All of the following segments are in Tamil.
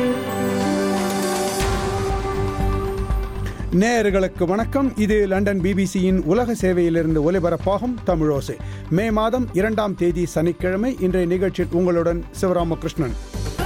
நேயர்களுக்கு வணக்கம் இது லண்டன் பிபிசியின் உலக சேவையிலிருந்து ஒலிபரப்பாகும் தமிழோசை மே மாதம் இரண்டாம் தேதி சனிக்கிழமை இன்றைய நிகழ்ச்சியில் உங்களுடன் சிவராமகிருஷ்ணன்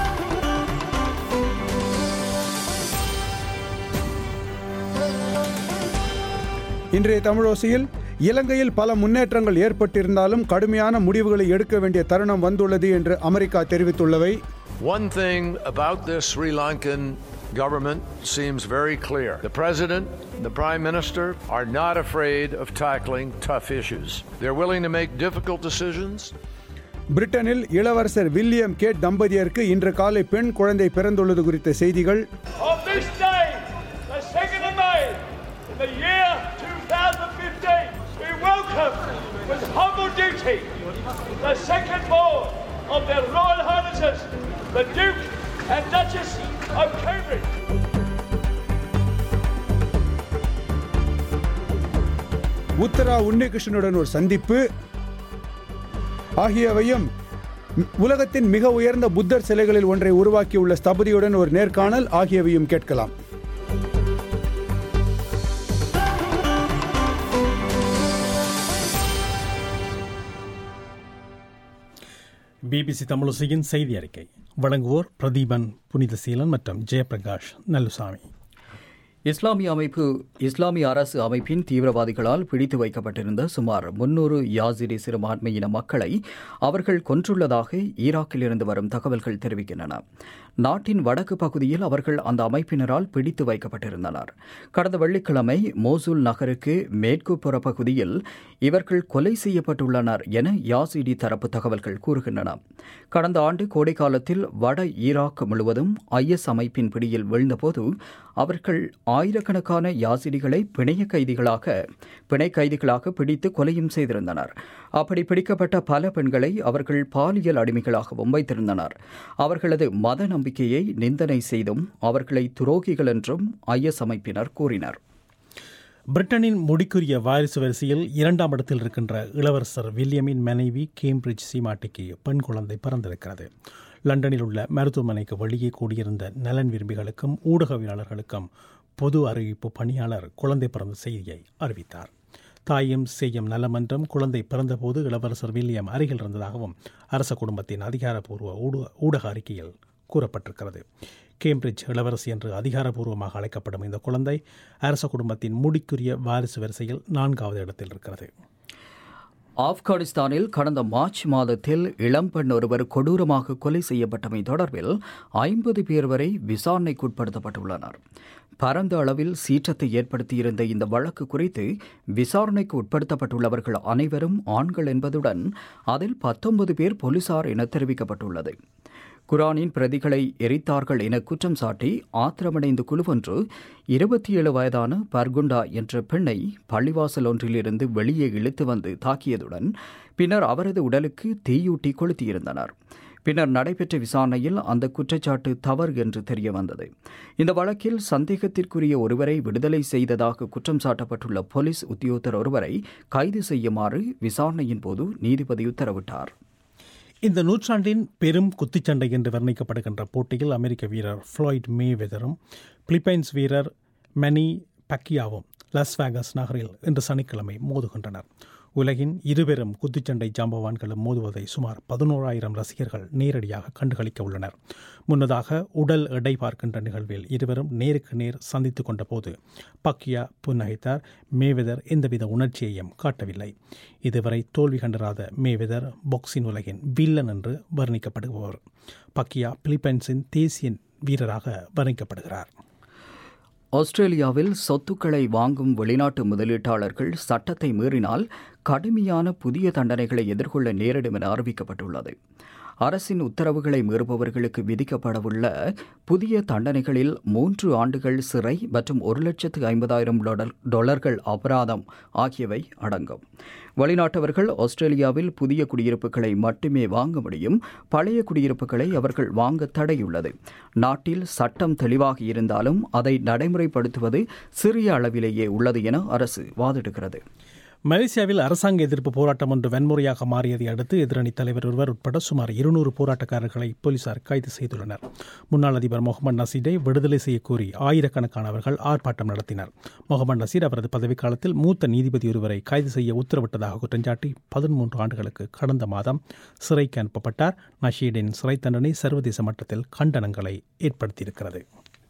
இன்றைய தமிழோசையில் இலங்கையில் பல முன்னேற்றங்கள் ஏற்பட்டிருந்தாலும் கடுமையான முடிவுகளை எடுக்க வேண்டிய தருணம் வந்துள்ளது என்று அமெரிக்கா தெரிவித்துள்ளவை One thing about this Sri Lankan government seems very clear. The president, the prime minister are not afraid of tackling tough issues. They're willing to make difficult decisions. பிரிட்டனில் இளவரசர் வில்லியம் கேட் தம்பதியருக்கு இன்று காலை பெண் குழந்தை பிறந்துள்ளது குறித்த செய்திகள் On this day, the 2nd of May, in the year 2015, we welcome with humble duty the second born of their Royal Highnesses, the Duke and Duchess of Cambridge. Uthra உன்னிகிருஷ்ணனுடன் ஒரு சந்திப்பு ஆகியவையும் உலகத்தின் மிக உயர்ந்த புத்தர் சிலைகளில் ஒன்றை உருவாக்கியுள்ள ஸ்தபதியுடன் ஒரு நேர்காணல் ஆகியவையும் கேட்கலாம் பிபிசி தமிழசையின் செய்தி அறிக்கை வழங்குவோர் பிரதீபன் புனிதசீலன் மற்றும் ஜெயபிரகாஷ் நல்லுசாமி இஸ்லாமிய அமைப்பு இஸ்லாமிய அரசு அமைப்பின் தீவிரவாதிகளால் பிடித்து வைக்கப்பட்டிருந்த சுமார் முன்னூறு யாசிரி சிறுபான்மையின மக்களை அவர்கள் கொன்றுள்ளதாக ஈராக்கிலிருந்து வரும் தகவல்கள் தெரிவிக்கின்றன நாட்டின் வடக்கு பகுதியில் அவர்கள் அந்த அமைப்பினரால் பிடித்து வைக்கப்பட்டிருந்தனர் கடந்த வெள்ளிக்கிழமை மோசூல் நகருக்கு மேற்குப்புற பகுதியில் இவர்கள் கொலை செய்யப்பட்டுள்ளனர் என யாசிடி தரப்பு தகவல்கள் கூறுகின்றன கடந்த ஆண்டு கோடைக்காலத்தில் வட ஈராக் முழுவதும் ஐஎஸ் அமைப்பின் பிடியில் விழுந்தபோது அவர்கள் ஆயிரக்கணக்கான யாசிடிகளை பிணைய கைதிகளாக பிணை கைதிகளாக பிடித்து கொலையும் செய்திருந்தனர் அப்படி பிடிக்கப்பட்ட பல பெண்களை அவர்கள் பாலியல் அடிமைகளாகவும் வைத்திருந்தனர் அவர்களது மத நம்பிக்கையை நிந்தனை செய்தும் அவர்களை துரோகிகள் என்றும் ஐஎஸ் அமைப்பினர் கூறினர் பிரிட்டனின் முடிக்குரிய வாரிசு வரிசையில் இரண்டாம் இடத்தில் இருக்கின்ற இளவரசர் வில்லியமின் மனைவி கேம்பிரிட்ஜ் சீமாட்டிக்கு பெண் குழந்தை பிறந்திருக்கிறது லண்டனில் உள்ள மருத்துவமனைக்கு வெளியே கூடியிருந்த நலன் விரும்பிகளுக்கும் ஊடகவியலாளர்களுக்கும் பொது அறிவிப்பு பணியாளர் குழந்தை பிறந்த செய்தியை அறிவித்தார் தாயும் சேயம் நலமன்றம் குழந்தை பிறந்தபோது இளவரசர் வில்லியம் அருகில் இருந்ததாகவும் அரச குடும்பத்தின் அதிகாரப்பூர்வ ஊட- ஊடக அறிக்கையில் கூறப்பட்டிருக்கிறது கேம்பிரிட்ஜ் இளவரசி என்று அதிகாரப்பூர்வமாக அழைக்கப்படும் இந்த குழந்தை அரச குடும்பத்தின் முடிக்குரிய வாரிசு வரிசையில் நான்காவது இடத்தில் இருக்கிறது ஆப்கானிஸ்தானில் கடந்த மார்ச் மாதத்தில் இளம்பெண் ஒருவர் கொடூரமாக கொலை செய்யப்பட்டமை தொடர்பில் ஐம்பது பேர் வரை விசாரணைக்குட்படுத்தப்பட்டுள்ளனர் பரந்த அளவில் சீற்றத்தை ஏற்படுத்தியிருந்த இந்த வழக்கு குறித்து விசாரணைக்கு உட்படுத்தப்பட்டுள்ளவர்கள் அனைவரும் ஆண்கள் என்பதுடன் அதில் பத்தொன்பது பேர் போலீசார் என தெரிவிக்கப்பட்டுள்ளது குரானின் பிரதிகளை எரித்தார்கள் என குற்றம் சாட்டி ஆத்திரமடைந்த குழுவொன்று இருபத்தி ஏழு வயதான பர்குண்டா என்ற பெண்ணை பள்ளிவாசல் ஒன்றிலிருந்து வெளியே இழுத்து வந்து தாக்கியதுடன் பின்னர் அவரது உடலுக்கு தீயூட்டி கொளுத்தியிருந்தனர் பின்னர் நடைபெற்ற விசாரணையில் அந்த குற்றச்சாட்டு தவறு என்று தெரிய வந்தது இந்த வழக்கில் சந்தேகத்திற்குரிய ஒருவரை விடுதலை செய்ததாக குற்றம் சாட்டப்பட்டுள்ள போலீஸ் உத்தியோகத்தர் ஒருவரை கைது செய்யுமாறு விசாரணையின் போது நீதிபதி உத்தரவிட்டார் இந்த நூற்றாண்டின் பெரும் குத்துச்சண்டை என்று வர்ணிக்கப்படுகின்ற போட்டியில் அமெரிக்க வீரர் ஃப்ளாய்ட் மேவெதரும் பிலிப்பைன்ஸ் வீரர் மெனி பக்கியாவும் லஸ் வேகஸ் நகரில் இன்று சனிக்கிழமை மோதுகின்றனர் உலகின் இருபெரும் குத்துச்சண்டை ஜாம்பவான்களும் மோதுவதை சுமார் பதினோராயிரம் ரசிகர்கள் நேரடியாக கண்டுகளிக்க உள்ளனர் முன்னதாக உடல் எடை பார்க்கின்ற நிகழ்வில் இருவரும் நேருக்கு நேர் சந்தித்துக் கொண்டபோது பக்கியா புன்னகைத்தார் மேவெதர் எந்தவித உணர்ச்சியையும் காட்டவில்லை இதுவரை தோல்வி கண்டராத மேவெதர் பாக்ஸிங் உலகின் வில்லன் என்று வர்ணிக்கப்படுபவர் பக்கியா பிலிப்பைன்ஸின் தேசிய வீரராக வர்ணிக்கப்படுகிறார் ஆஸ்திரேலியாவில் சொத்துக்களை வாங்கும் வெளிநாட்டு முதலீட்டாளர்கள் சட்டத்தை மீறினால் கடுமையான புதிய தண்டனைகளை எதிர்கொள்ள நேரிடும் என அறிவிக்கப்பட்டுள்ளது அரசின் உத்தரவுகளை மீறுபவர்களுக்கு விதிக்கப்படவுள்ள புதிய தண்டனைகளில் மூன்று ஆண்டுகள் சிறை மற்றும் ஒரு லட்சத்து ஐம்பதாயிரம் டாலர் டாலர்கள் அபராதம் ஆகியவை அடங்கும் வெளிநாட்டவர்கள் ஆஸ்திரேலியாவில் புதிய குடியிருப்புகளை மட்டுமே வாங்க முடியும் பழைய குடியிருப்புகளை அவர்கள் வாங்க தடையுள்ளது நாட்டில் சட்டம் தெளிவாக இருந்தாலும் அதை நடைமுறைப்படுத்துவது சிறிய அளவிலேயே உள்ளது என அரசு வாதிடுகிறது மலேசியாவில் அரசாங்க எதிர்ப்பு போராட்டம் ஒன்று வன்முறையாக மாறியதை அடுத்து எதிரணி தலைவர் ஒருவர் உட்பட சுமார் இருநூறு போராட்டக்காரர்களை போலீசார் கைது செய்துள்ளனர் முன்னாள் அதிபர் முகமது நசீரை விடுதலை செய்ய கோரி ஆயிரக்கணக்கானவர்கள் ஆர்ப்பாட்டம் நடத்தினர் முகமது நசீர் அவரது பதவிக்காலத்தில் மூத்த நீதிபதி ஒருவரை கைது செய்ய உத்தரவிட்டதாக குற்றஞ்சாட்டி பதிமூன்று ஆண்டுகளுக்கு கடந்த மாதம் சிறைக்கு அனுப்பப்பட்டார் நஷீடின் சிறை தண்டனை சர்வதேச மட்டத்தில் கண்டனங்களை ஏற்படுத்தியிருக்கிறது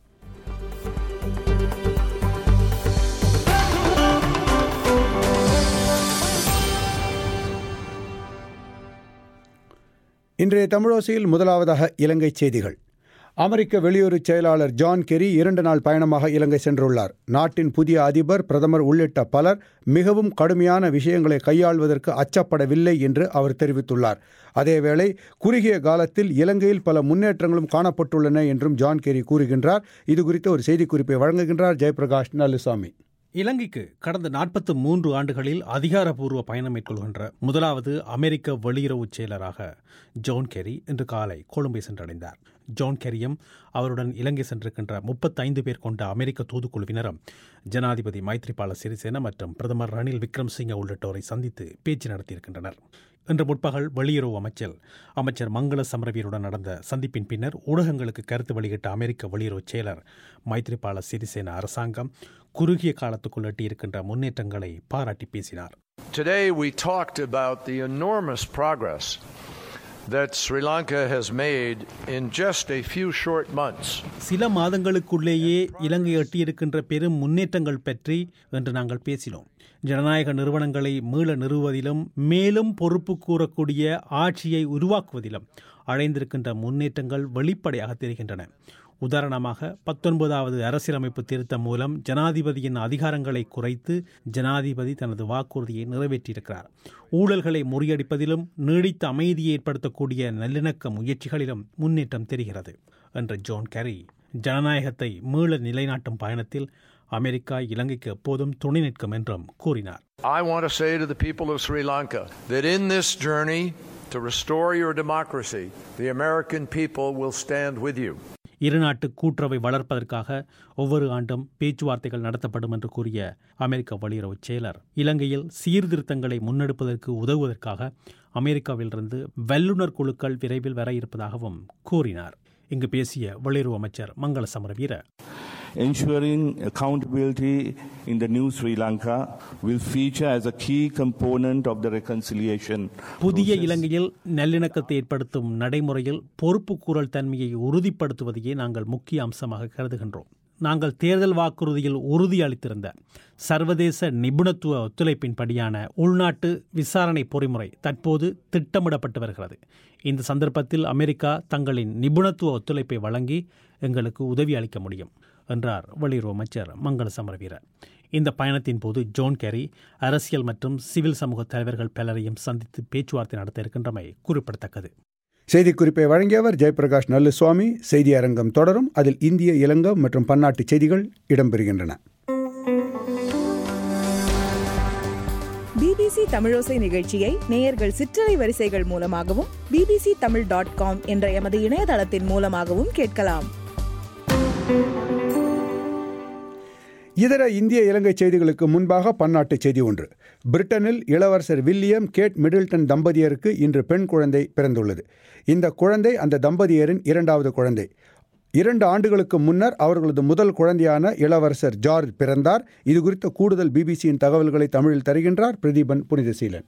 இன்றைய தமிழோசையில் முதலாவதாக இலங்கை செய்திகள் அமெரிக்க வெளியுறவு செயலாளர் ஜான் கெரி இரண்டு நாள் பயணமாக இலங்கை சென்றுள்ளார் நாட்டின் புதிய அதிபர் பிரதமர் உள்ளிட்ட பலர் மிகவும் கடுமையான விஷயங்களை கையாள்வதற்கு அச்சப்படவில்லை என்று அவர் தெரிவித்துள்ளார் அதேவேளை குறுகிய காலத்தில் இலங்கையில் பல முன்னேற்றங்களும் காணப்பட்டுள்ளன என்றும் ஜான் கெரி கூறுகின்றார் இது குறித்த ஒரு செய்திக்குறிப்பை வழங்குகின்றார் ஜெயபிரகாஷ் நல்லுசாமி இலங்கைக்கு கடந்த நாற்பத்து மூன்று ஆண்டுகளில் அதிகாரப்பூர்வ பயணம் மேற்கொள்கின்ற முதலாவது அமெரிக்க வெளியுறவு செயலராக ஜோன் கெரி இன்று காலை கொழும்பை சென்றடைந்தார் ஜோன் கெரியும் அவருடன் இலங்கை சென்றிருக்கின்ற முப்பத்தைந்து பேர் கொண்ட அமெரிக்க தூதுக்குழுவினரும் ஜனாதிபதி மைத்ரிபால சிறிசேன மற்றும் பிரதமர் ரணில் விக்ரம்சிங்க உள்ளிட்டோரை சந்தித்து பேச்சு நடத்தியிருக்கின்றனர் இன்று முற்பகல் வெளியுறவு அமைச்சர் அமைச்சர் மங்கள சமரவீருடன் நடந்த சந்திப்பின் பின்னர் ஊடகங்களுக்கு கருத்து வெளியிட்ட அமெரிக்க வெளியுறவு செயலர் மைத்ரிபால சிறிசேன அரசாங்கம் குறுகிய காலத்துக்குள் எட்டியிருக்கின்ற முன்னேற்றங்களை பாராட்டி பேசினார் Today we talked about the enormous progress that Sri Lanka has made in just a few short months. சில மாதங்களுக்குள்ளேயே இலங்கை எட்டியிருக்கின்ற பெரும் முன்னேற்றங்கள் பற்றி என்று நாங்கள் பேசினோம் ஜனநாயக நிறுவனங்களை மீள நிறுவுவதிலும் மேலும் பொறுப்பு கூறக்கூடிய ஆட்சியை உருவாக்குவதிலும் அடைந்திருக்கின்ற முன்னேற்றங்கள் வெளிப்படையாக தெரிகின்றன உதாரணமாக பத்தொன்பதாவது அரசியலமைப்பு திருத்தம் மூலம் ஜனாதிபதியின் அதிகாரங்களை குறைத்து ஜனாதிபதி தனது வாக்குறுதியை நிறைவேற்றியிருக்கிறார் ஊழல்களை முறியடிப்பதிலும் நீடித்த அமைதியை ஏற்படுத்தக்கூடிய நல்லிணக்க முயற்சிகளிலும் முன்னேற்றம் தெரிகிறது என்ற ஜோன் கேரி ஜனநாயகத்தை மீள நிலைநாட்டும் பயணத்தில் அமெரிக்கா இலங்கைக்கு எப்போதும் துணை நிற்கும் என்றும் கூறினார் I want to say to the people of Sri Lanka that in this journey to restore your democracy, the American people will stand with you. இருநாட்டு கூட்டுறவை வளர்ப்பதற்காக ஒவ்வொரு ஆண்டும் பேச்சுவார்த்தைகள் நடத்தப்படும் என்று கூறிய அமெரிக்க வெளியுறவு செயலர் இலங்கையில் சீர்திருத்தங்களை முன்னெடுப்பதற்கு உதவுவதற்காக அமெரிக்காவிலிருந்து வல்லுநர் குழுக்கள் விரைவில் வர இருப்பதாகவும் கூறினார் இங்கு பேசிய வெளியுறவு அமைச்சர் மங்கள Samaraweera Ensuring accountability in the new Sri Lanka will feature as a key component of the reconciliation. புதிய இலங்கையில் நல்லிணக்கத்தை ஏற்படுத்தும் நடைமுறையில் பொறுப்பு கூறல் தன்மையை உறுதிப்படுத்துவதையே நாங்கள் முக்கிய அம்சமாக கருதுகின்றோம் நாங்கள் தேர்தல் வாக்குறுதியில் உறுதி அளித்திருந்த சர்வதேச நிபுணத்துவ ஒத்துழைப்பின்படியான உள்நாட்டு விசாரணை பொறிமுறை தற்போது திட்டமிடப்பட்டு வருகிறது இந்த சந்தர்ப்பத்தில் அமெரிக்கா தங்களின் நிபுணத்துவ ஒத்துழைப்பை வழங்கி எங்களுக்கு உதவி அளிக்க முடியும் என்றார் வெளியுறவு அமைச்சர் மங்கள சமரவீர இந்த பயணத்தின் போது ஜோன் கேரி அரசியல் மற்றும் சிவில் சமூக தலைவர்கள் பலரையும் சந்தித்து பேச்சுவார்த்தை நடத்த இருக்கின்றமை குறிப்பிடத்தக்கது செய்திக்குறிப்பை வழங்கியவர் ஜெயபிரகாஷ் நல்லுசுவாமி செய்தி அரங்கம் தொடரும் அதில் இந்திய இலங்கை மற்றும் பன்னாட்டு செய்திகள் இடம்பெறுகின்றன பிபிசி தமிழோசை நிகழ்ச்சியை நேயர்கள் சிற்றலை வரிசைகள் மூலமாகவும் பிபிசி தமிழ் டாட் காம் என்ற எமது இணையதளத்தின் மூலமாகவும் கேட்கலாம் இதர இந்திய இலங்கை செய்திகளுக்கு முன்பாக பன்னாட்டு செய்தி ஒன்று பிரிட்டனில் இளவரசர் வில்லியம் கேட் மிடில்டன் தம்பதியருக்கு இன்று பெண் குழந்தை பிறந்துள்ளது இந்த குழந்தை அந்த தம்பதியரின் இரண்டாவது குழந்தை இரண்டு ஆண்டுகளுக்கு முன்னர் அவர்களது முதல் குழந்தையான இளவரசர் ஜார்ஜ் பிறந்தார் இது குறித்த கூடுதல் பிபிசியின் தகவல்களை தமிழில் தருகின்றார் பிரதீபன் புனிதசீலன்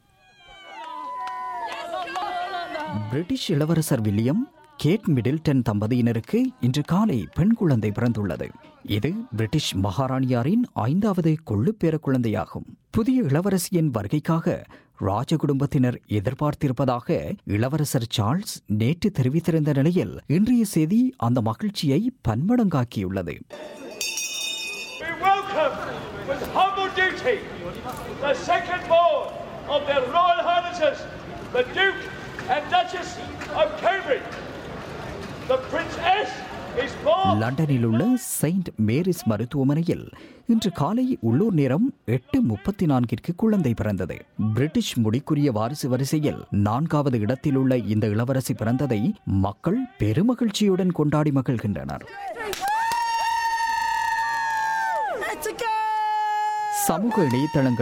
பிரிட்டிஷ் இளவரசர் வில்லியம் கேட் மிடில்டன் தம்பதியினருக்கு இன்று காலை பெண் குழந்தை பிறந்துள்ளது இது பிரிட்டிஷ் மகாராணியாரின் ஐந்தாவது கொள்ளு பேர குழந்தையாகும் புதிய இளவரசியின் வருகைக்காக ராஜ குடும்பத்தினர் எதிர்பார்த்திருப்பதாக இளவரசர் சார்ல்ஸ் நேற்று தெரிவித்திருந்த நிலையில் இன்றைய செய்தி அந்த மகிழ்ச்சியை பன்மடங்காக்கியுள்ளது We welcome with humble duty the second born of their Royal Highnesses, the Duke and Duchess of Cambridge. The Princess is born. லண்டனில் உள்ள செயின்ட் மேரிஸ் மருத்துவமனையில் இன்று காலை உள்ளூர் நேரம் எட்டு முப்பத்தி நான்கிற்கு குழந்தை பிறந்தது பிரிட்டிஷ் முடிக்குரிய வாரிசு வரிசையில் நான்காவது இடத்தில் உள்ள இந்த இளவரசி பிறந்ததை மக்கள் பெருமகிழ்ச்சியுடன் கொண்டாடி மகிழ்கின்றனர் சமூக இணையதளங்களில்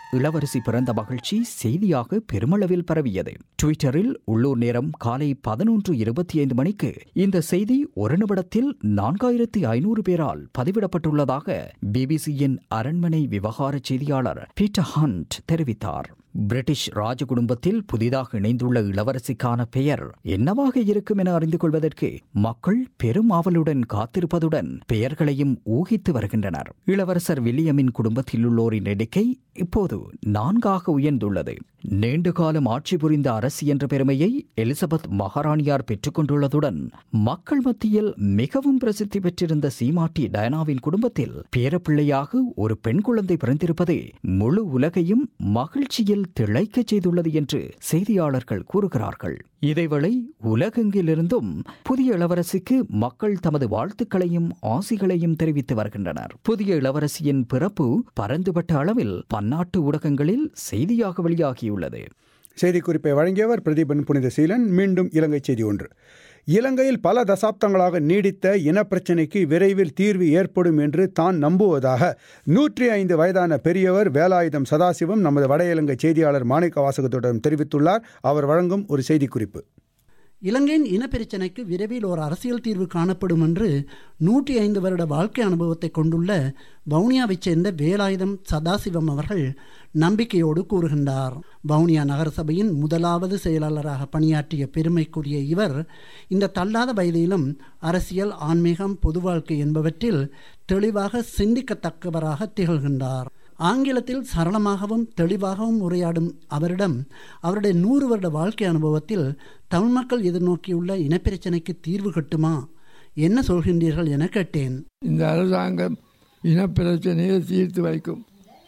இளவரசி பிறந்த மகிழ்ச்சி செய்தியாக பெருமளவில் பரவியது ட்விட்டரில் உள்ளூர் நேரம் காலை பதினொன்று இருபத்தி ஐந்து மணிக்கு இந்த செய்தி ஒரு நிமிடத்தில் நான்காயிரத்தி ஐநூறு பேரால் பதிவிடப்பட்டுள்ளதாக பிபிசியின் அரண்மனை விவகார செய்தியாளர் பீட்டர் ஹண்ட் தெரிவித்தார் பிரிட்டிஷ் ராஜ குடும்பத்தில் புதிதாக இணைந்துள்ள இளவரசிக்கான பெயர் என்னவாக இருக்கும் என அறிந்து கொள்வதற்கு மக்கள் பெரும் ஆவலுடன் காத்திருப்பதுடன் பெயர்களையும் ஊகித்து வருகின்றனர் இளவரசர் வில்லியமின் குடும்பத்தில் உள்ளோரின் எண்ணிக்கை இப்போது நான்காக உயர்ந்துள்ளது நீண்ட காலம் ஆட்சி புரிந்த அரசி என்ற பெருமையை எலிசபெத் மகாராணியார் பெற்றுக்கொண்டுள்ளதுடன் மக்கள் மத்தியில் மிகவும் பிரசித்தி பெற்றிருந்த சீமாட்டி டயனாவின் குடும்பத்தில் பேரப்பிள்ளையாக ஒரு பெண் குழந்தை பிறந்திருப்பது முழு உலகையும் மகிழ்ச்சியில் திளைக்கச் செய்துள்ளது என்று செய்தியாளர்கள் கூறுகிறார்கள் இதேவேளை உலகெங்கிலிருந்தும் புதிய இளவரசிக்கு மக்கள் தமது வாழ்த்துக்களையும் ஆசிகளையும் தெரிவித்து வருகின்றனர் புதிய இளவரசியின் பிறப்பு பரந்துபட்ட அளவில் பன்னாட்டு ஊடகங்களில் செய்தியாக வெளியாகியுள்ளது செய்திக்குறிப்பை வழங்கியவர் பிரதீபன் புனித சீலன் மீண்டும் இலங்கை செய்தி ஒன்று இலங்கையில் பல தசாப்தங்களாக நீடித்த இனப்பிரச்சினைக்கு விரைவில் தீர்வு ஏற்படும் என்று தான் நம்புவதாக நூற்றி ஐந்து வயதான பெரியவர் வேலாயுதம் சதாசிவம் நமது வட இலங்கை செய்தியாளர் மாணிக்க வாசகத்திடம் தெரிவித்துள்ளார் அவர் வழங்கும் ஒரு செய்திக்குறிப்பு இலங்கையின் இனப்பிரச்சினைக்கு விரைவில் ஒரு அரசியல் தீர்வு காணப்படும் என்று நூற்றி ஐந்து வருட வாழ்க்கை அனுபவத்தை கொண்டுள்ள வவுனியாவைச் சேர்ந்த வேலாயுதம் சதாசிவம் அவர்கள் நம்பிக்கையோடு கூறுகின்றார் வவுனியா நகரசபையின் முதலாவது செயலாளராக பணியாற்றிய பெருமைக்குரிய இவர் இந்த தள்ளாத வயதிலும் அரசியல் ஆன்மீகம் பொது வாழ்க்கை என்பவற்றில் தெளிவாக சிந்திக்கத்தக்கவராக திகழ்கின்றார் ஆங்கிலத்தில் சரளமாகவும் தெளிவாகவும் உரையாடும் அவரிடம் அவருடைய நூறு வருட வாழ்க்கை அனுபவத்தில் தமிழ் மக்கள் எதிர்நோக்கியுள்ள இனப்பிரச்சனைக்கு தீர்வு கட்டுமா என்ன சொல்கின்றீர்கள் என கேட்டேன் இந்த அரசாங்கம் இனப்பிரச்சனையை தீர்த்து வைக்கும்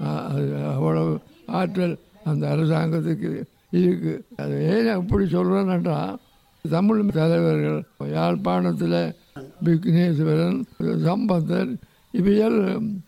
அவ்வளவு ஆற்றல் அந்த அரசாங்கத்துக்கு இருக்கு அது ஏன் அப்படி சொல்கிறேன்னா தமிழ் தலைவர்கள் யாழ்ப்பாணத்தில் விக்னேஸ்வரன் சம்பந்தர் இவையால்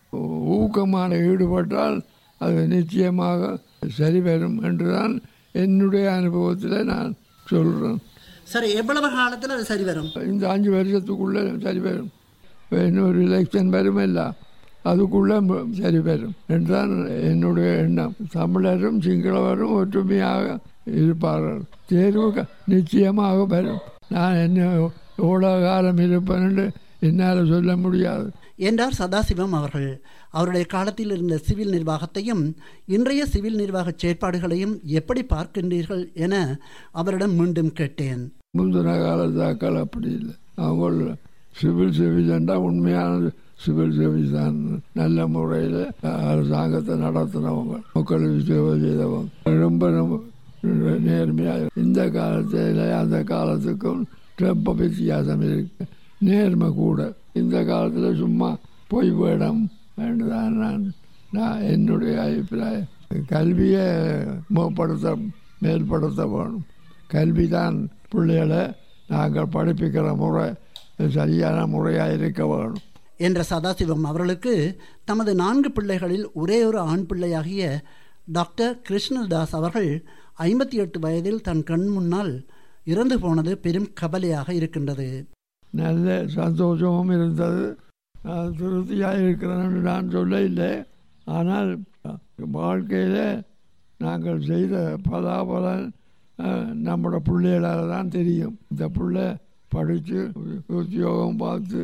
ஊக்கமான ஈடுபட்டால் அது நிச்சயமாக சரி வரும் என்றுதான் என்னுடைய அனுபவத்தில் நான் சொல்கிறேன் சரி எவ்வளவு காலத்தில் அது சரி வரும் இந்த அஞ்சு வருஷத்துக்குள்ளே சரி வரும் இன்னொரு எலெக்ஷன் வரும் இல்லை அதுக்குள்ளே சரி வரும் என்றுதான் என்னுடைய எண்ணம் தமிழரும் சிங்களவரும் ஒற்றுமையாக இருப்பார்கள் தேர்வு நிச்சயமாக வரும் நான் என்ன எவ்வளோ காலம் இருப்பேன் என்று என்னால் சொல்ல முடியாது என்றார் சதாசிவம் அவர்கள் அவருடைய காலத்தில் இருந்த சிவில் நிர்வாகத்தையும் இன்றைய சிவில் நிர்வாக செயற்பாடுகளையும் எப்படி பார்க்கின்றீர்கள் என அவரிடம் மீண்டும் கேட்டேன் முந்தின காலத்தாக்கள் அப்படி இல்லை அவங்க சிவில் சர்வீஸ் என்றால் உண்மையான சிவில் சர்வீஸ் தான் நல்ல முறையில் அரசாங்கத்தை நடத்தினவங்க மக்களுக்கு சேவை செய்தவங்க ரொம்ப ரொம்ப நேர்மையாக இந்த காலத்தில் அந்த காலத்துக்கும் ரொம்ப வித்தியாசம் இருக்கு நேர்மை கூட இந்த காலத்தில் சும்மா பொய் வேடம் என்றுதான் நான் நான் என்னுடைய அபிப்பிராயம் கல்வியை மேம்படுத்த மேல்படுத்த வேணும் கல்வி தான் பிள்ளைகளை நாங்கள் படிப்பிக்கிற முறை சரியான முறையாக இருக்க வேணும் என்ற சதாசிவம் அவர்களுக்கு தமது நான்கு பிள்ளைகளில் ஒரே ஒரு ஆண் பிள்ளையாகிய டாக்டர் கிருஷ்ணதாஸ் அவர்கள் ஐம்பத்தி எட்டு வயதில் தன் கண் முன்னால் இறந்து போனது பெரும் கவலையாக இருக்கின்றது நல்ல சந்தோஷமும் இருந்தது திருப்தியாக இருக்கிறேன் நான் சொல்ல இல்லை ஆனால் வாழ்க்கையில் நாங்கள் செய்த பலாபலன் நம்மளோட பிள்ளைகளால் தான் தெரியும் இந்த பிள்ளை படித்து உத்தியோகம் பார்த்து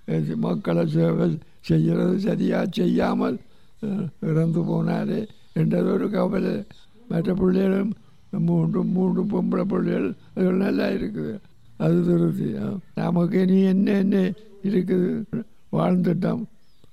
மக்களை சேவை செய்கிறது சரியாக செய்யாமல் இறந்து போனாரே என்றது ஒரு கவலை மற்ற பிள்ளைகளும் மூன்று மூன்று பொம்பளை பிள்ளைகள் அது நல்லா இருக்குது அது திருப்தி நமக்கு இனி என்ன என்ன இருக்குது வாழ்ந்துட்டோம்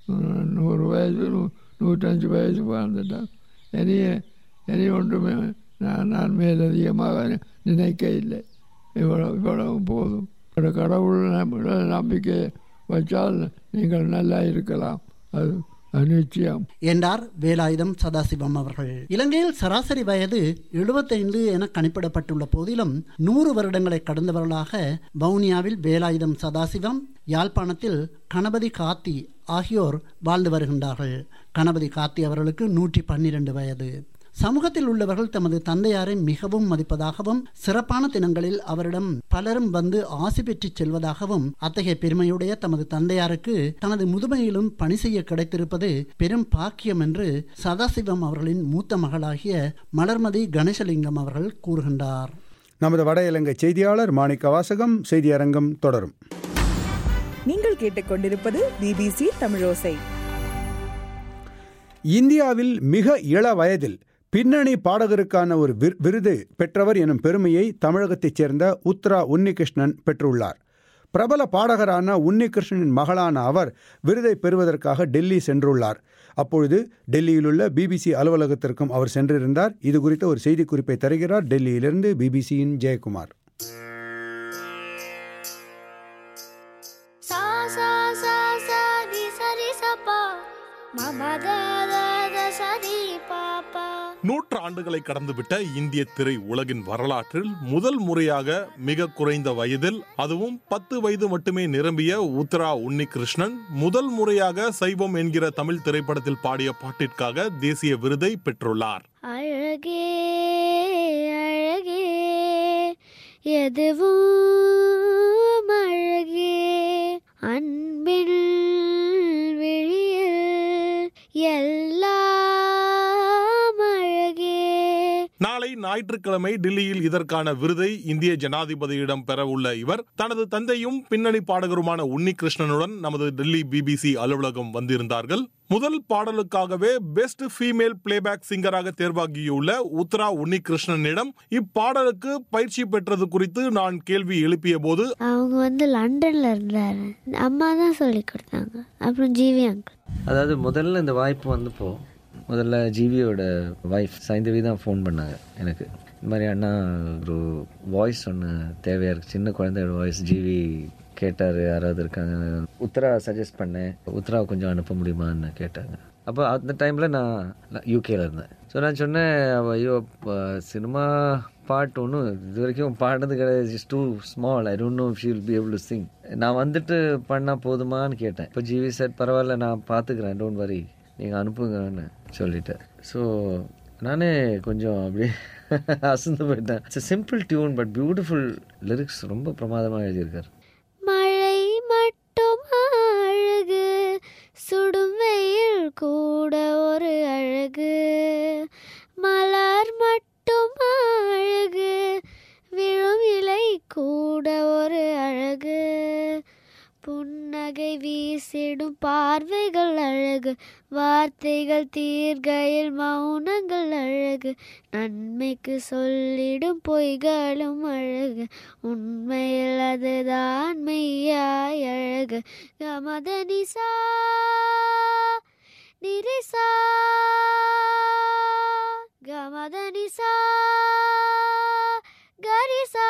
நூறு வயசு நூ நூற்றஞ்சு வயசு வாழ்ந்துட்டோம் இனி இனி ஒன்றுமே நான் நான் மேலதிகமாக நினைக்க இல்லை இவ்வளவு இவ்வளவு போதும் கடவுள் நம்பிக்கை வச்சால் நீங்கள் நல்லா இருக்கலாம் அது நிச்சயம் என்றார் வேலாயுதம் சதாசிவம் அவர்கள் இலங்கையில் சராசரி வயது எழுபத்தைந்து என கணிப்பிடப்பட்டுள்ள போதிலும் நூறு வருடங்களை கடந்தவர்களாக வவுனியாவில் வேலாயுதம் சதாசிவம் யாழ்ப்பாணத்தில் கணபதி காத்தி ஆகியோர் வாழ்ந்து வருகின்றார்கள் கணபதி காத்தி அவர்களுக்கு நூற்றி பன்னிரண்டு வயது சமூகத்தில் உள்ளவர்கள் தமது தந்தையாரை மிகவும் மதிப்பதாகவும் சிறப்பான தினங்களில் அவரிடம் பலரும் வந்து ஆசி பெற்றுச் செல்வதாகவும் அத்தகைய பெருமையுடைய தமது தந்தையாருக்கு தனது முதுமையிலும் பணி செய்ய கிடைத்திருப்பது பெரும் பாக்கியம் என்று சதாசிவம் அவர்களின் மூத்த மகளாகிய மலர்மதி கணேசலிங்கம் அவர்கள் கூறுகின்றார் நமது வட இலங்கை செய்தியாளர் மாணிக்க வாசகம் செய்தி அரங்கம் தொடரும் நீங்கள் கேட்டுக்கொண்டிருப்பது பிபிசி தமிழோசை இந்தியாவில் மிக இள வயதில் பின்னணி பாடகருக்கான ஒரு விரு- விருது பெற்றவர் எனும் பெருமையை தமிழகத்தைச் சேர்ந்த உத்ரா உன்னிகிருஷ்ணன் பெற்றுள்ளார் பிரபல பாடகரான உன்னிகிருஷ்ணனின் மகளான அவர் விருதை பெறுவதற்காக டெல்லி சென்றுள்ளார் அப்பொழுது டெல்லியிலுள்ள பிபிசி அலுவலகத்திற்கும் அவர் சென்றிருந்தார் இது குறித்த ஒரு செய்திக்குறிப்பை தருகிறார் டெல்லியிலிருந்து பிபிசியின் ஜெயக்குமார் சா சா சா சா ரி சரி சப்பா மம த த த சரி பாப்பா நூற்றாண்டுகளை கடந்துவிட்ட இந்திய திரை உலகின் வரலாற்றில் முதல் முறையாக மிக குறைந்த வயதில் அதுவும் பத்து வயது மட்டுமே நிரம்பிய உத்தரா உன்னிகிருஷ்ணன் முதல் முறையாக சைவம் என்கிற தமிழ் திரைப்படத்தில் பாடிய பாட்டிற்காக தேசிய விருதை பெற்றுள்ளார் அழகே அழகே எதுவும் அழகே அன்பின் விழியில் எல்லாம் அழகே நாளை ஞாயிற்றுக்கிழமை டெல்லியில் இதற்கான விருதை இந்திய ஜனாதிபதியிடம் பெறவுள்ள இவர் தனது தந்தையும் பின்னணி பாடகருமான உன்னிகிருஷ்ணனுடன் நமது டெல்லி பிபிசி அலுவலகம் வந்திருந்தார்கள் முதல் பாடலுக்காகவே பெஸ்ட் ஃபீமேல் பிளேபேக் சிங்கராக தேர்வாகியுள்ள உத்ரா உன்னிகிருஷ்ணனிடம் இப்பாடலுக்கு பயிற்சி பெற்றது குறித்து நான் கேள்வி எழுப்பிய போது அவங்க வந்து லண்டன்ல இருந்தாரு அம்மா தான் சொல்லி கொடுத்தாங்க அப்புறம் ஜிவி அங்கிள் அதாவது முதல்ல இந்த வாய்ப்பு வந்தப்போ முதல்ல ஜிவியோட ஒய்ஃப் சைந்தவி தான் ஃபோன் பண்ணாங்க எனக்கு இந்த மாதிரி அண்ணா ஒரு வாய்ஸ் ஒன்று தேவையாக இருக்குது சின்ன குழந்தையோட வாய்ஸ் ஜிவி கேட்டார் யாராவது இருக்காங்க உத்தரா சஜஸ்ட் பண்ணேன் உத்தராவை கொஞ்சம் அனுப்ப முடியுமான்னு கேட்டாங்க அப்போ அந்த டைமில் நான் யூகேல இருந்தேன் ஸோ நான் சொன்னேன் அவ, ஐயோ சினிமா பாட்டு ஒன்றும் இது வரைக்கும் பாடினது கிடையாது is too small I don't know she will be able to sing நான் வந்துட்டு பண்ணால் போதுமான்னு கேட்டேன் இப்போ ஜிவி சார் பரவாயில்ல நான் பார்த்துக்கிறேன் டோன்ட் வரி நீங்கள் அனுப்புங்கன்னு சொல்லிட்டேன் ஸோ நானே கொஞ்சம் அப்படியே அசந்து போயிட்டேன் it's simple tune but beautiful lyrics ரொம்ப பிரமாதமாக எழுதியிருக்காரு மழை மட்டும் அழகு சுடும் வெயில் கூட ஒரு அழகு மலர் மட்டும் அழகு விழும் இலை கூட ஒரு அழகு புன்னகை வீசிடும் பார்வைகள் அழகு வார்த்தைகள் தீர்கையில் மௌனங்கள் அழகு நன்மைக்கு சொல்லிடும் பொய்களும் அழகு உண்மையில் அதுதான் மெய்யாய் அழகு கமதனிசா நிரிசா கமதனிசா கரிசா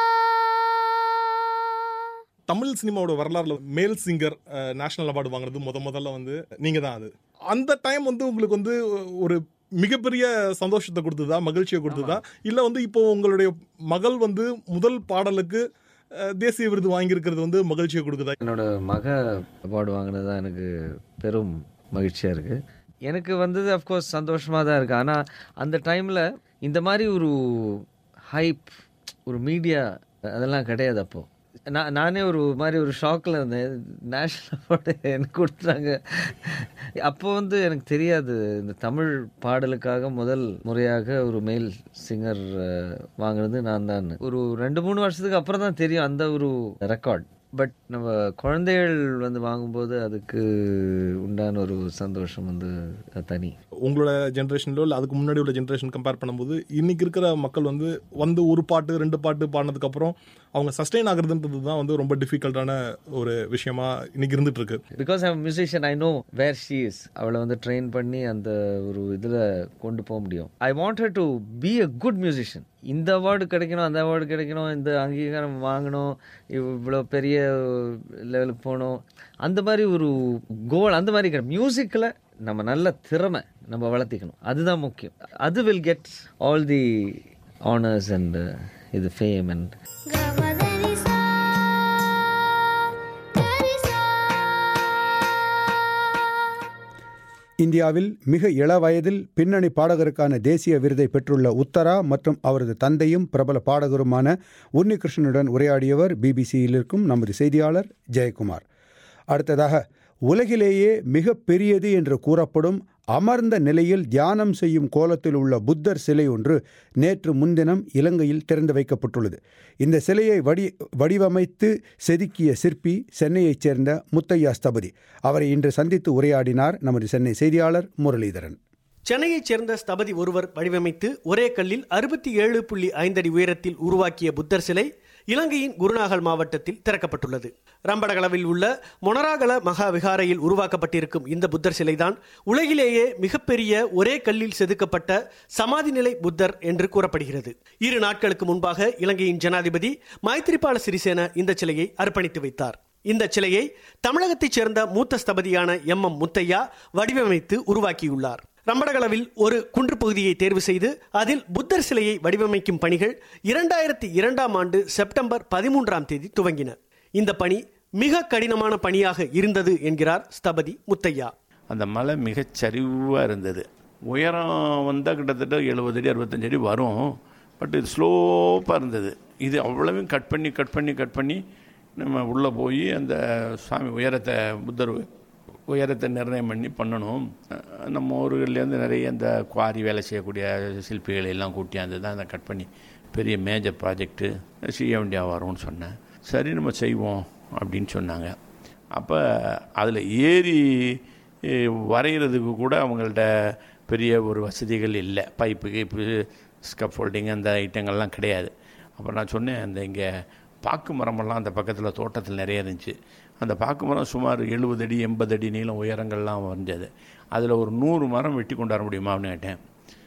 தமிழ் சினிமாவோட வரலாறுல மேல் சிங்கர் நேஷனல் அவார்டு வாங்குறது முத முதல்ல வந்து நீங்க தான் அது அந்த டைம் வந்து உங்களுக்கு வந்து ஒரு மிகப்பெரிய சந்தோஷத்தை கொடுத்ததா மகிழ்ச்சியை கொடுத்ததா இல்ல வந்து இப்போ உங்களுடைய மகள் வந்து முதல் பாடலுக்கு அஹ், தேசிய விருது வாங்கியிருக்கிறது வந்து மகிழ்ச்சியை கொடுக்குதா என்னோட மக அவார்டு வாங்கினது தான் எனக்கு பெரும் மகிழ்ச்சியாக இருக்குது எனக்கு வந்தது அஃப்கோர்ஸ் சந்தோஷமாக தான் இருக்குது ஆனால் அந்த டைமில் இந்த மாதிரி ஒரு ஹைப் ஒரு மீடியா அதெல்லாம் கிடையாது அப்போது நான் நானே ஒரு மாதிரி ஒரு ஷாக்கில் இருந்தேன் நேஷ்னல் அவார்டு எனக்கு கொடுத்தாங்க அப்போ வந்து எனக்கு தெரியாது இந்த தமிழ் பாடலுக்காக முதல் முறையாக ஒரு மேல் சிங்கர் வாங்கினது நான் தான் ஒரு ரெண்டு மூணு வருஷத்துக்கு அப்புறம் தான் தெரியும் அந்த ஒரு ரெக்கார்ட் பட் நம்ம குழந்தைகள் வந்து வாங்கும்போது அதுக்கு உண்டான ஒரு சந்தோஷம் வந்து தனி உங்களோட ஜென்ரேஷன்லோ இல்லை அதுக்கு முன்னாடி உள்ள ஜென்ரேஷன் கம்பேர் பண்ணும்போது இன்னைக்கு இருக்கிற மக்கள் வந்து வந்து ஒரு பாட்டு ரெண்டு பாட்டு பாடினதுக்கு அப்புறம் அவங்க சஸ்டெயின் ஆகுறதுன்றது தான் வந்து ரொம்ப டிஃபிகல்ட்டான ஒரு விஷயமா இன்னைக்கு இருந்துட்டு இருக்கு because I musician I know where she is அவளை வந்து ட்ரெயின் பண்ணி அந்த ஒரு இதில் கொண்டு போக முடியும் I want to be a good musician இந்த அவார்டு கிடைக்கணும் அந்த அவார்டு கிடைக்கணும் இந்த அங்கீகாரம் வாங்கணும் இவ்வளோ பெரிய லெவலுக்கு போகணும் அந்த மாதிரி ஒரு கோல் அந்த மாதிரி கிடையாது மியூசிக்கில் நம்ம நல்ல திறமை நம்ம வளர்த்திக்கணும் அதுதான் முக்கியம் அது will get all the honours and இது ஃபேம் அண்ட் கமதனிசா கரிசா இந்தியாவில் மிக இள வயதில் பின்னணி பாடகருக்கான தேசிய விருதை பெற்றுள்ள உத்தரா மற்றும் அவரது தந்தையும் பிரபல பாடகருமான உன்னிகிருஷ்ணனுடன் உரையாடியவர் பிபிசியில் இருக்கும் நமது செய்தியாளர் ஜெயக்குமார் அடுத்ததாக உலகிலேயே மிக பெரியது என்று கூறப்படும் அமர்ந்த நிலையில் தியானம் செய்யும் கோலத்தில் உள்ள புத்தர் சிலை ஒன்று நேற்று முன்தினம் இலங்கையில் திறந்து வைக்கப்பட்டுள்ளது இந்த சிலையை வடி வடிவமைத்து செதுக்கிய சிற்பி சென்னையைச் சேர்ந்த முத்தையா ஸ்தபதி அவரை இன்று சந்தித்து உரையாடினார் நமது சென்னை செய்தியாளர் முரளிதரன் சென்னையைச் சேர்ந்த ஸ்தபதி ஒருவர் வடிவமைத்து ஒரே கல்லில் அறுபத்தி ஏழு புள்ளி ஐந்தடி உயரத்தில் உருவாக்கிய புத்தர் சிலை இலங்கையின் குருநாகல் மாவட்டத்தில் திறக்கப்பட்டுள்ளது ரம்படகளவில் உள்ள மொனராகல மகா விகாரையில் உருவாக்கப்பட்டிருக்கும் இந்த புத்தர் சிலைதான் உலகிலேயே மிகப்பெரிய ஒரே கல்லில் செதுக்கப்பட்ட சமாதி நிலை புத்தர் என்று கூறப்படுகிறது இரு நாட்களுக்கு முன்பாக இலங்கையின் ஜனாதிபதி மைத்திரிபால சிறிசேன இந்த சிலையை அர்ப்பணித்து வைத்தார் இந்த சிலையை தமிழகத்தைச் சேர்ந்த மூத்த ஸ்தபதியான எம் எம் முத்தையா வடிவமைத்து உருவாக்கியுள்ளார் ரம்படகளவில் ஒரு குன்று பகுதியை தேர்வு செய்து அதில் புத்தர் சிலையை வடிவமைக்கும் பணிகள் இரண்டாயிரத்தி இரண்டாம் ஆண்டு செப்டம்பர் பதிமூன்றாம் தேதி துவங்கின இந்த பணி மிக கடினமான பணியாக இருந்தது என்கிறார் ஸ்தபதி முத்தையா அந்த மலை மிகச் சரிவாக இருந்தது உயரம் வந்தால் கிட்டத்தட்ட எழுபது அடி அறுபத்தஞ்சு அடி வரும் பட் இது ஸ்லோப்பாக இருந்தது இது அவ்வளவையும் கட் பண்ணி கட் பண்ணி கட் பண்ணி நம்ம உள்ளே போய் அந்த சாமி உயரத்தை புத்தர் உயரத்தை நிர்ணயம் பண்ணி பண்ணணும் நம்ம ஊர்கள்லேருந்து நிறைய அந்த குவாரி வேலை செய்யக்கூடிய சிற்பிகளை எல்லாம் கூட்டியாந்து தான் அதை கட் பண்ணி பெரிய மேஜர் ப்ராஜெக்ட்டு செய்ய வேண்டிய வரும்னு சொன்னேன் சரி நம்ம செய்வோம் அப்படின்னு சொன்னாங்க அப்போ அதில் ஏறி வரைகிறதுக்கு கூட அவங்கள்ட்ட பெரிய ஒரு வசதிகள் இல்லை பைப்பு கிப்பு ஸ்கப் ஃபோல்டிங் அந்த ஐட்டங்கள்லாம் கிடையாது அப்போ நான் சொன்னேன் அந்த இங்கே பாக்கு மரமெல்லாம் அந்த பக்கத்தில் தோட்டத்தில் நிறைய இருந்துச்சு அந்த பாக்கு மரம் சுமார் எழுபது அடி எண்பது அடி நீளம் உயரங்கள்லாம் வரைஞ்சது அதில் ஒரு நூறு மரம் வெட்டி கொண்டு வர முடியுமா அப்படின்னு கேட்டேன்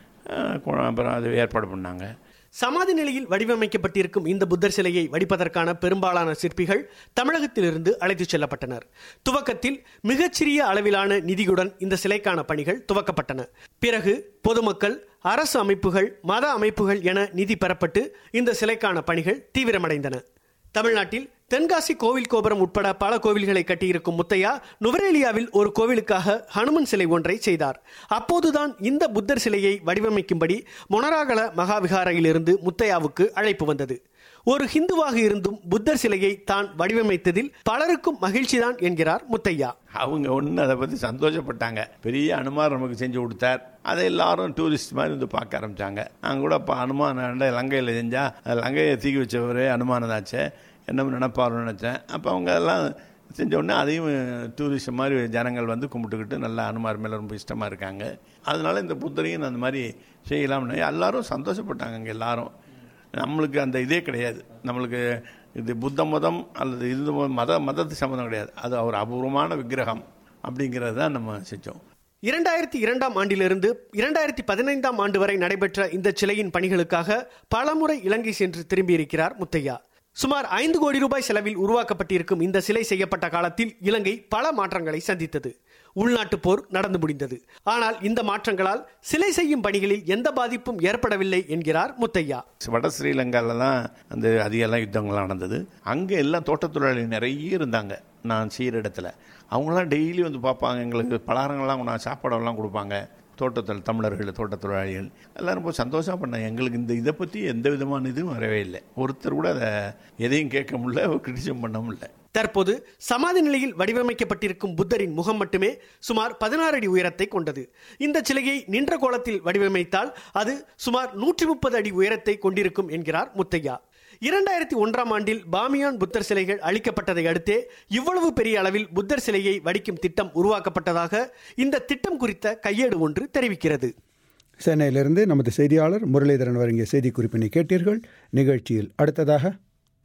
அப்புறம் அது ஏற்பாடு பண்ணாங்க சமாதி நிலையில் வடிவமைக்கப்பட்டிருக்கும் இந்த புத்தர் சிலையை வடிப்பதற்கான பெரும்பாலான சிற்பிகள் தமிழகத்திலிருந்து அழைத்துச் செல்லப்பட்டனர் துவக்கத்தில் மிகச்சிறிய அளவிலான நிதியுடன் இந்த சிலைக்கான பணிகள் துவக்கப்பட்டன பிறகு பொதுமக்கள் அரசு அமைப்புகள் மத அமைப்புகள் என நிதி பெறப்பட்டு இந்த சிலைக்கான பணிகள் தீவிரமடைந்தன தமிழ்நாட்டில் தென்காசி கோவில் கோபுரம் உட்பட பல கோவில்களை கட்டியிருக்கும் முத்தையா நுவரேலியாவில் ஒரு கோவிலுக்காக ஹனுமன் சிலை ஒன்றை செய்தார் அப்போதுதான் இந்த புத்தர் சிலையை வடிவமைக்கும்படி மொனராகல மகாவிகாரையிலிருந்து முத்தையாவுக்கு அழைப்பு வந்தது ஒரு ஹிந்துவாக இருந்தும் புத்தர் சிலையை தான் வடிவமைத்ததில் பலருக்கும் மகிழ்ச்சிதான் என்கிறார் முத்தையா அவங்க ஒன்று அதை பற்றி சந்தோஷப்பட்டாங்க பெரிய அனுமார் நமக்கு செஞ்சு கொடுத்தார் அதை எல்லாரும் டூரிஸ்ட் மாதிரி வந்து பார்க்க ஆரம்பித்தாங்க நான் கூட இப்போ அனுமானம் லங்கையில் செஞ்சால் லங்கையை தூக்கி வச்சவரே அனுமானதாச்சே என்ன நினைப்பாருன்னு நினச்சேன் அப்போ அவங்க எல்லாம் செஞ்ச உடனே அதையும் டூரிஸ்ட் மாதிரி ஜனங்கள் வந்து கும்பிட்டுக்கிட்டு நல்லா அனுமார் மேலே ரொம்ப இஷ்டமாக இருக்காங்க அதனால இந்த புத்தரையும் அந்த மாதிரி செய்யலாம்னு எல்லாரும் சந்தோஷப்பட்டாங்க அங்கே எல்லாரும் நம்மளுக்கு அந்த இதே கிடையாது நம்மளுக்கு இது புத்த மதம் அல்லது இது மத மதத்து சம்மந்தம் கிடையாது அது ஒரு அபூர்வமான விக்கிரகம் அப்படிங்கிறது தான் நம்ம செஞ்சோம் இரண்டாயிரத்தி இரண்டாம் ஆண்டிலிருந்து இரண்டாயிரத்தி பதினைந்தாம் ஆண்டு வரை நடைபெற்ற இந்த சிலையின் பணிகளுக்காக பலமுறை இலங்கை சென்று திரும்பியிருக்கிறார் முத்தையா சுமார் ஐந்து கோடி ரூபாய் செலவில் உருவாக்கப்பட்டிருக்கும் இந்த சிலை செய்யப்பட்ட காலத்தில் இலங்கை பல மாற்றங்களை சந்தித்தது உள்நாட்டு போர் நடந்து முடிந்தது ஆனால் இந்த மாற்றங்களால் சிலை செய்யும் பணிகளில் எந்த பாதிப்பும் ஏற்படவில்லை என்கிறார் முத்தையா வட ஸ்ரீலங்காவில் தான் அந்த அதிகெல்லாம் யுத்தங்கள் நடந்தது அங்கே எல்லாம் தோட்டத்தொழிலாளி நிறைய இருந்தாங்க நான் செய்கிற இடத்துல அவங்களாம் டெய்லி வந்து பார்ப்பாங்க எங்களுக்கு பலகாரங்கள்லாம் நான் சாப்பாடெல்லாம் கொடுப்பாங்க தோட்டத்தில் தமிழர்கள் தோட்டத்தொழிலாளிகள் எல்லாரும் ரொம்ப சந்தோஷம் பண்ணாங்க எங்களுக்கு இந்த இதை பற்றி எந்த விதமான இதுவும் வரவே இல்லை ஒருத்தர் கூட அதை எதையும் கேட்க முடியல கிரிட்டிசம் பண்ண முடியல தற்போது சமாதி நிலையில் வடிவமைக்கப்பட்டிருக்கும் புத்தரின் முகம் மட்டுமே சுமார் பதினாறு அடி உயரத்தை கொண்டது இந்த சிலையை நின்ற கோலத்தில் வடிவமைத்தால் அது சுமார் நூற்றி முப்பது அடி உயரத்தை கொண்டிருக்கும் என்கிறார் முத்தையா இரண்டாயிரத்தி ஒன்றாம் ஆண்டில் பாமியான் புத்தர் சிலைகள் அளிக்கப்பட்டதை அடுத்தே இவ்வளவு பெரிய அளவில் புத்தர் சிலையை வடிக்கும் திட்டம் உருவாக்கப்பட்டதாக இந்த திட்டம் குறித்த கையேடு ஒன்று தெரிவிக்கிறது சென்னையிலிருந்து நமது செய்தியாளர் முரளிதரன் வழங்கிய செய்திக்குறிப்பினை கேட்டீர்கள் நிகழ்ச்சியில் அடுத்ததாக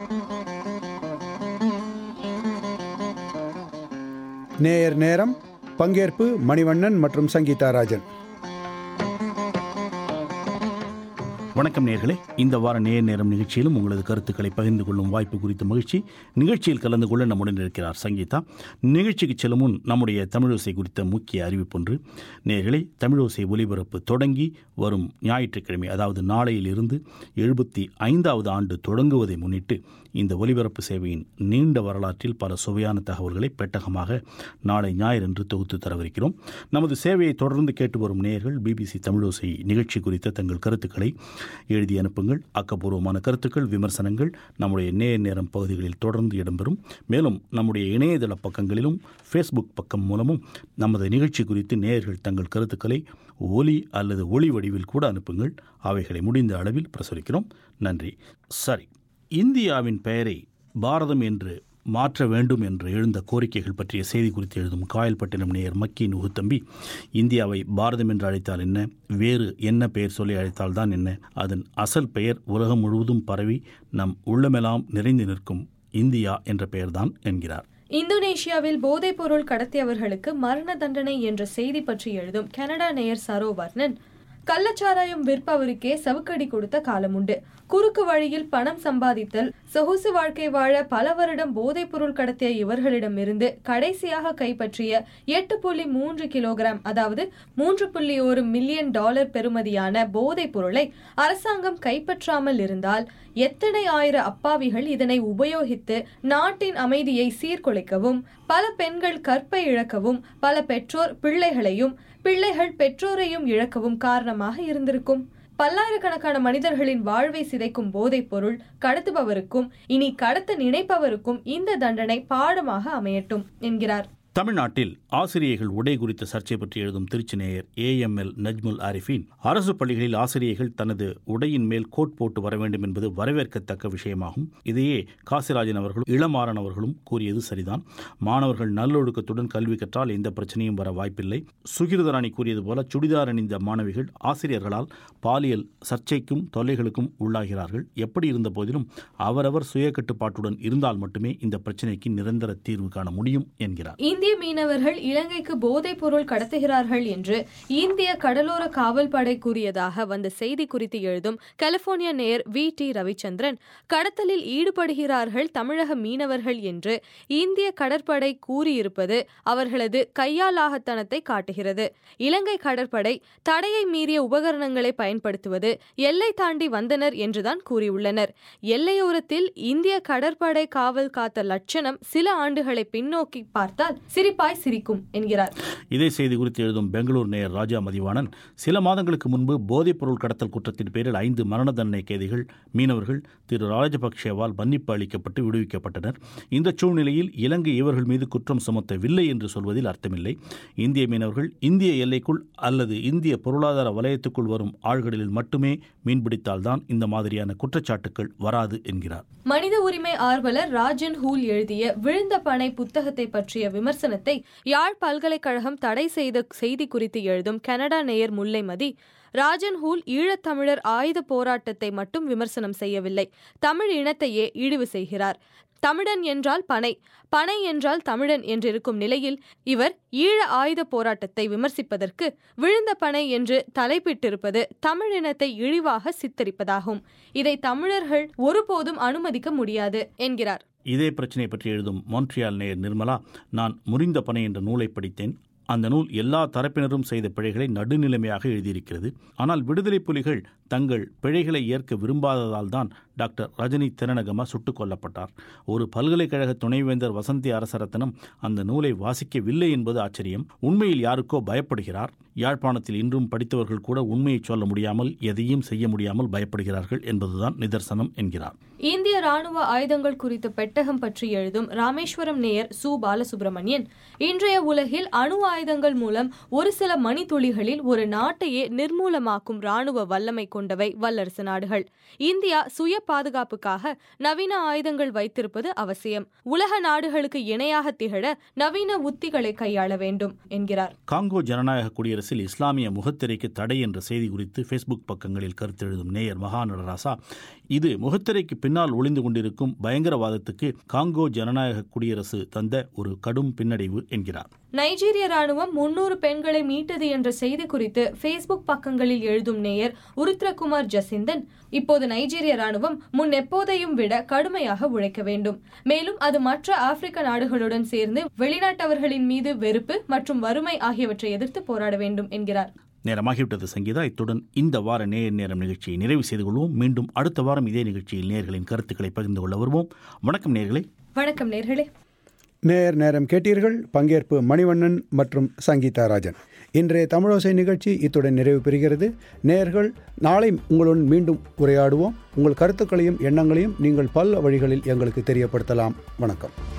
நேயர் நேரம் பங்கேற்பு மணிவண்ணன் மற்றும் சங்கீதா ராஜன் வணக்கம் நேர்களே இந்த வார நேர் நேரம் நிகழ்ச்சியிலும் உங்களது கருத்துக்களை பகிர்ந்து கொள்ளும் வாய்ப்பு குறித்த மகிழ்ச்சி நிகழ்ச்சியில் கலந்து கொள்ள நம்முடன் இருக்கிறார் சங்கீதா நிகழ்ச்சிக்கு செல்லும் முன் நம்முடைய தமிழோசை குறித்த முக்கிய அறிவிப்பொன்று நேர்களே தமிழோசை ஒலிபரப்பு தொடங்கி வரும் ஞாயிற்றுக்கிழமை அதாவது நாளையிலிருந்து எழுபத்தி ஐந்தாவது ஆண்டு தொடங்குவதை முன்னிட்டு இந்த ஒலிபரப்பு சேவையின் நீண்ட வரலாற்றில் பல சுவையான தகவல்களை பெட்டகமாக நாளை ஞாயிறன்று தொகுத்து தரவிருக்கிறோம் நமது சேவையை தொடர்ந்து கேட்டு வரும் நேயர்கள் பிபிசி தமிழோசை நிகழ்ச்சி குறித்த தங்கள் கருத்துக்களை எழுதி அனுப்புங்கள் ஆக்கப்பூர்வமான கருத்துக்கள் விமர்சனங்கள் நம்முடைய நேர் நேரம் பகுதிகளில் தொடர்ந்து இடம்பெறும் மேலும் நம்முடைய இணையதள பக்கங்களிலும் ஃபேஸ்புக் பக்கம் மூலமும் நமது நிகழ்ச்சி குறித்து நேயர்கள் தங்கள் கருத்துக்களை ஒலி அல்லது ஒளி வடிவில் கூட அனுப்புங்கள் அவைகளை முடிந்த அளவில் பிரசுரிக்கிறோம் நன்றி சரி இந்தியாவின் பெயரை பாரதம் என்று மாற்ற வேண்டும் என்று எழுந்த கோரிக்கைகள் பற்றிய செய்தி குறித்து எழுதும் காயல்பட்டினம் நேயர் மக்கி நுகுத்தம்பி இந்தியாவை பாரதம் என்று அழைத்தால் என்ன வேறு என்ன பெயர் சொல்லி அழைத்தால் தான் என்ன அதன் அசல் பெயர் உலகம் முழுவதும் பரவி நம் உள்ளமெல்லாம் நிறைந்து நிற்கும் இந்தியா என்ற பெயர்தான் என்கிறார் இந்தோனேஷியாவில் போதைப்பொருள் கடத்தியவர்களுக்கு மரண தண்டனை என்ற செய்தி பற்றி எழுதும் கனடா நேயர் சரோவர்ணன் கள்ளச்சாராயம் விற்பவருக்கே சவுக்கடி கொடுத்த காலம் உண்டு குறுக்கு வழியில் பணம் சம்பாதித்தல் சொகுசு வாழ்க்கை வாழ பல வருடம் போதைப்பொருள் கடத்திய இவர்களிடமிருந்து கடைசியாக கைப்பற்றிய எட்டு புள்ளி மூன்று கிலோகிராம் அதாவது மூன்று புள்ளி ஒரு மில்லியன் டாலர் பெறுமதியான போதைப் பொருளை அரசாங்கம் கைப்பற்றாமல் இருந்தால் எத்தனை ஆயிர அப்பாவிகள் இதனை உபயோகித்து நாட்டின் அமைதியை சீர்குலைக்கவும் பல பெண்கள் கற்பை இழக்கவும் பல பெற்றோர் பிள்ளைகளையும் பிள்ளைகள் பெற்றோரையும் இழக்கவும் காரணமாக இருந்திருக்கும் பல்லாயிரக்கணக்கான மனிதர்களின் வாழ்வை சிதைக்கும் போதைப் பொருள் கடத்துபவருக்கும் இனி கடத்த நினைப்பவருக்கும் இந்த தண்டனை பாடமாக அமையட்டும் என்கிறார் தமிழ்நாட்டில் ஆசிரியர்கள் உடை குறித்த சர்ச்சை பற்றி எழுதும் திருச்சி நேயர் ஏஎம்எல் நஜ்முல் ஆரிஃபின் அரசு பள்ளிகளில் ஆசிரியர்கள் தனது உடையின் மேல் கோட் போட்டு வர வேண்டும் என்பது வரவேற்கத்தக்க விஷயமாகும் இதையே காசிராஜன் அவர்களும் இளமாறன் அவர்களும் கூறியது சரிதான் மாணவர்கள் நல்லொழுக்கத்துடன் கல்வி கற்றால் எந்த பிரச்சனையும் வர வாய்ப்பில்லை சுகிருதராணி கூறியது போல சுடிதார் அணிந்த மாணவிகள் ஆசிரியர்களால் பாலியல் சர்ச்சைக்கும் தொல்லைகளுக்கும் உள்ளாகிறார்கள் எப்படி இருந்த போதிலும் அவரவர் சுய கட்டுப்பாட்டுடன் இருந்தால் மட்டுமே இந்த பிரச்சனைக்கு நிரந்தர தீர்வு காண முடியும் என்கிறார் இந்திய மீனவர்கள் இலங்கைக்கு போதைப் பொருள் கடத்துகிறார்கள் என்று இந்திய கடலோர காவல் படை கூறியதாக வந்த செய்தி குறித்து எழுதும் கலிபோர்னியா நேர் வி டி ரவிச்சந்திரன் கடத்தலில் ஈடுபடுகிறார்கள் தமிழக மீனவர்கள் என்று இந்திய கடற்படை கூறியிருப்பது அவர்களது கையாலாகத்தனத்தை காட்டுகிறது இலங்கை கடற்படை தடையை மீறிய உபகரணங்களை பயன்படுத்துவது எல்லை தாண்டி வந்தனர் என்றுதான் கூறியுள்ளனர் எல்லையோரத்தில் இந்திய கடற்படை காவல் காத்த லட்சணம் சில ஆண்டுகளை பின்னோக்கி பார்த்தால் சிரிப்பாய் சிரிக்கும் என்கிறார் இதே செய்தி குறித்து எழுதும் பெங்களூர் நேயர் ராஜா மதிவாணன் சில மாதங்களுக்கு முன்பு போதைப் பொருள் கடத்தல் குற்றத்தின் பேரில் ஐந்து மரண தண்டனை கைதிகள் மீனவர்கள் திரு ராஜபக்சேவால் மன்னிப்பு அளிக்கப்பட்டு விடுவிக்கப்பட்டனர் இந்த சூழ்நிலையில் இலங்கை இவர்கள் மீது குற்றம் சுமத்தவில்லை என்று சொல்வதில் அர்த்தமில்லை இந்திய மீனவர்கள் இந்திய எல்லைக்குள் அல்லது இந்திய பொருளாதார வலயத்துக்குள் வரும் ஆழ்கடலில் மட்டுமே மீன்பிடித்தால்தான் இந்த மாதிரியான குற்றச்சாட்டுகள் வராது என்கிறார் மனித உரிமை ஆர்வலர் ராஜன் ஹூல் எழுதிய விழுந்த பனை புத்தகத்தை பற்றிய விமர்சனத்தை யாழ் பல்கலைக்கழகம் தடை செய்த செய்தி குறித்து எழுதும் கனடா நேயர் முல்லைமதி ராஜன் ஹூல் ஈழத்தமிழர் ஆயுத போராட்டத்தை மட்டும் விமர்சனம் செய்யவில்லை தமிழ் இனத்தையே இழிவு செய்கிறார் தமிழன் என்றால் பனை பனை என்றால் தமிழன் என்றிருக்கும் நிலையில் இவர் ஈழ ஆயுத போராட்டத்தை விமர்சிப்பதற்கு விழுந்த பனை என்று தலைப்பிட்டிருப்பது தமிழினத்தை இழிவாக சித்தரிப்பதாகும் இதை தமிழர்கள் ஒருபோதும் அனுமதிக்க முடியாது என்கிறார் இதே பிரச்சனை பற்றி எழுதும் மொன்ட்ரியால் நேயர் நிர்மலா நான் முறிந்த பனை என்ற நூலை படித்தேன் அந்த நூல் எல்லா தரப்பினரும் செய்த பிழைகளை நடுநிலைமையாக எழுதியிருக்கிறது ஆனால் விடுதலை புலிகள் தங்கள் பிழைகளை ஏற்க விரும்பாததால் தான் டாக்டர் ரஜினி திரணகம சுட்டுக் கொல்லப்பட்டார் ஒரு பல்கலைக்கழக துணைவேந்தர் வசந்தி அரசரத்தனம் அந்த நூலை வாசிக்கவில்லை என்பது ஆச்சரியம் உண்மையில் யாருக்கோ பயப்படுகிறார் யாழ்ப்பாணத்தில் இன்றும் படித்தவர்கள் கூட உண்மையை சொல்ல முடியாமல் எதையும் செய்ய முடியாமல் பயப்படுகிறார்கள் என்பதுதான் நிதர்சனம் என்கிறார் இந்திய ராணுவ ஆயுதங்கள் குறித்த பெட்டகம் பற்றி எழுதும் ராமேஸ்வரம் நேயர் சு பாலசுப்ரமணியன் இன்றைய உலகில் அணு ஆயுதங்கள் மூலம் ஒரு சில மணித்துளிகளில் ஒரு நாட்டையே நிர்மூலமாக்கும் ராணுவ வல்லமை கொண்டவை வல்லரசு நாடுகள் இந்தியா சுய பாதுகாப்புக்காக நவீன ஆயுதங்கள் வைத்திருப்பது அவசியம் உலக நாடுகளுக்கு இணையாக திகழ நவீன உத்திகளை கையாள வேண்டும் என்கிறார் காங்கோ ஜனநாயக குடியரசில் இஸ்லாமிய முகத்திரைக்கு தடை என்ற செய்தி குறித்து ஃபேஸ்புக் பக்கங்களில் கருத்தெழுதும் நேயர் மகா நடராசா இது முகத்திரைக்கு பின்னால் ஒளிந்து கொண்டிருக்கும் பயங்கரவாதத்துக்கு காங்கோ ஜனநாயக குடியரசு தந்த ஒரு கடும் பின்னடைவு என்கிறார் நைஜீரிய ராணுவம் முன்னூறு பெண்களை மீட்டது என்ற செய்தி குறித்து ஃபேஸ்புக் பக்கங்களில் எழுதும் நேயர் உருத்ரகுமார் ஜசிந்தன் இப்போது நைஜீரிய ராணுவம் முன் எப்போதையும் விட கடுமையாக உழைக்க வேண்டும் மேலும் அது மற்ற ஆப்பிரிக்க நாடுகளுடன் சேர்ந்து வெளிநாட்டவர்களின் மீது வெறுப்பு மற்றும் வறுமை ஆகியவற்றை எதிர்த்து போராட வேண்டும் என்கிறார் நேரமாகிவிட்டது சங்கீதா இத்துடன் இந்த வார நேர் நேரம் நிகழ்ச்சியை நிறைவு செய்து கொள்வோம் மீண்டும் அடுத்த வாரம் இதே நிகழ்ச்சியில் நேர்களின் கருத்துக்களை பகிர்ந்து கொள்ள வருவோம் வணக்கம் நேர்களே வணக்கம் நேர்களே நேர் நேரம் கேட்டீர்கள் பங்கேற்பு மணிவண்ணன் மற்றும் சங்கீதா ராஜன் இன்றைய தமிழோசை நிகழ்ச்சி இத்துடன் நிறைவு பெறுகிறது நேர்கள் நாளை உங்களுடன் மீண்டும் உரையாடுவோம் உங்கள் கருத்துக்களையும் எண்ணங்களையும் நீங்கள் பல வழிகளில் எங்களுக்கு தெரியப்படுத்தலாம் வணக்கம்